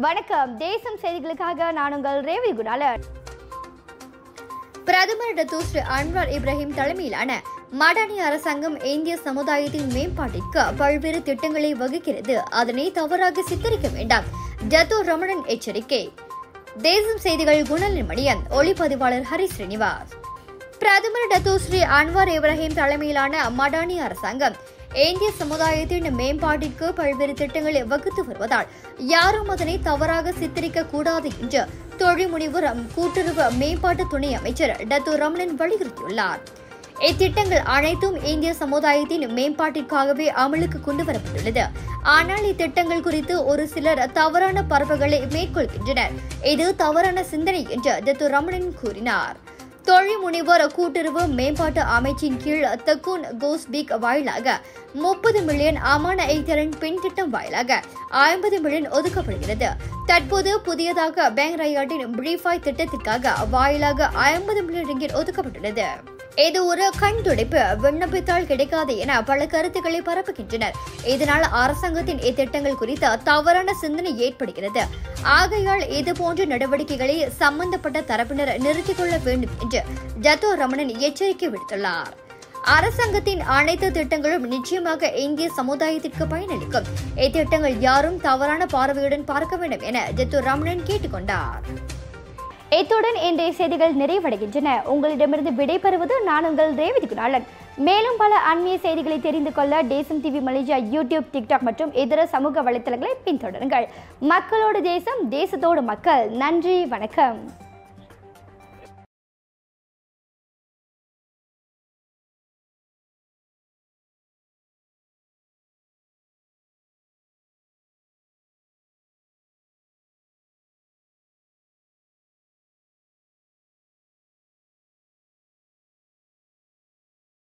வணக்கம் தேசம் செய்திகளுக்காக நான் உங்கள் ரேவி குணாலன் பிரதமர் டத்தூஸ்ரீ அன்வார் இப்ராஹிம் தலைமையிலான மடானி அரசாங்கம் இந்திய சமுதாயத்தின் மேம்பாட்டிற்கு பல்வேறு திட்டங்களை வகுக்கிறது அதனை தவறாக சித்தரிக்க வேண்டாம் டத்தோ ரமணன் எச்சரிக்கை தேசம் செய்திகள் குணலின் மணியன் ஒளிப்பதிவாளர் ஹரி ஸ்ரீனிவாஸ் பிரதமர் டத்தோஸ்ரீ அன்வார் இப்ராஹிம் தலைமையிலான மடானி அரசாங்கம் இந்திய சமுதாயத்தின் மேம்பாட்டிற்கு பல்வேறு திட்டங்களை வகுத்து வருவதால் யாரும் அதனை தவறாக சித்தரிக்க கூடாது என்று தொழில் முனைவர் கூட்டுறவு மேம்பாட்டு துணை அமைச்சர் டத்து ரமணன் வலியுறுத்தியுள்ளார் இத்திட்டங்கள் அனைத்தும் இந்திய சமுதாயத்தின் மேம்பாட்டிற்காகவே அமலுக்கு கொண்டு வரப்பட்டுள்ளது ஆனால் இத்திட்டங்கள் குறித்து ஒரு சிலர் தவறான பரப்புகளை மேற்கொள்கின்றனர் இது தவறான சிந்தனை என்று டத்து ரமணன் கூறினார் தொழில் முனைவோர் கூட்டுறவு மேம்பாட்டு அமைச்சின் கீழ் தக்கூன் கோஸ்பிக் வாயிலாக முப்பது மில்லியன் அமான ஐத்தரன் பெண் திட்டம் வாயிலாக ஐம்பது மில்லியன் ஒதுக்கப்படுகிறது தற்போது புதியதாக பேங்க் ரயாட்டின் பிரீஃபாய் திட்டத்திற்காக வாயிலாக ஐம்பது மில்லியன் ரிங்கிட் ஒதுக்கப்பட்டுள்ளது இது ஒரு கண் துடைப்பு விண்ணப்பித்தால் கிடைக்காது என பல கருத்துக்களை பரப்புகின்றனர் இதனால் அரசாங்கத்தின் இத்திட்டங்கள் குறித்த தவறான சிந்தனை ஏற்படுகிறது ஆகையால் இதுபோன்ற நடவடிக்கைகளை சம்பந்தப்பட்ட தரப்பினர் நிறுத்திக் கொள்ள வேண்டும் என்று ஜத்தோ ரமணன் எச்சரிக்கை விடுத்துள்ளார் அரசாங்கத்தின் அனைத்து திட்டங்களும் நிச்சயமாக இந்திய சமுதாயத்திற்கு பயனளிக்கும் இத்திட்டங்கள் யாரும் தவறான பார்வையுடன் பார்க்க வேண்டும் என ஜத்து ரமணன் கேட்டுக்கொண்டார் இத்துடன் இன்றைய செய்திகள் நிறைவடைகின்றன உங்களிடமிருந்து விடைபெறுவது நான் உங்கள் ரேவதி குணாளன் மேலும் பல அண்மைய செய்திகளை தெரிந்து கொள்ள தேசம் டிவி மலேசியா யூடியூப் டிக்டாக் மற்றும் இதர சமூக வலைத்தளங்களை பின்தொடருங்கள் மக்களோடு தேசம் தேசத்தோடு மக்கள் நன்றி வணக்கம்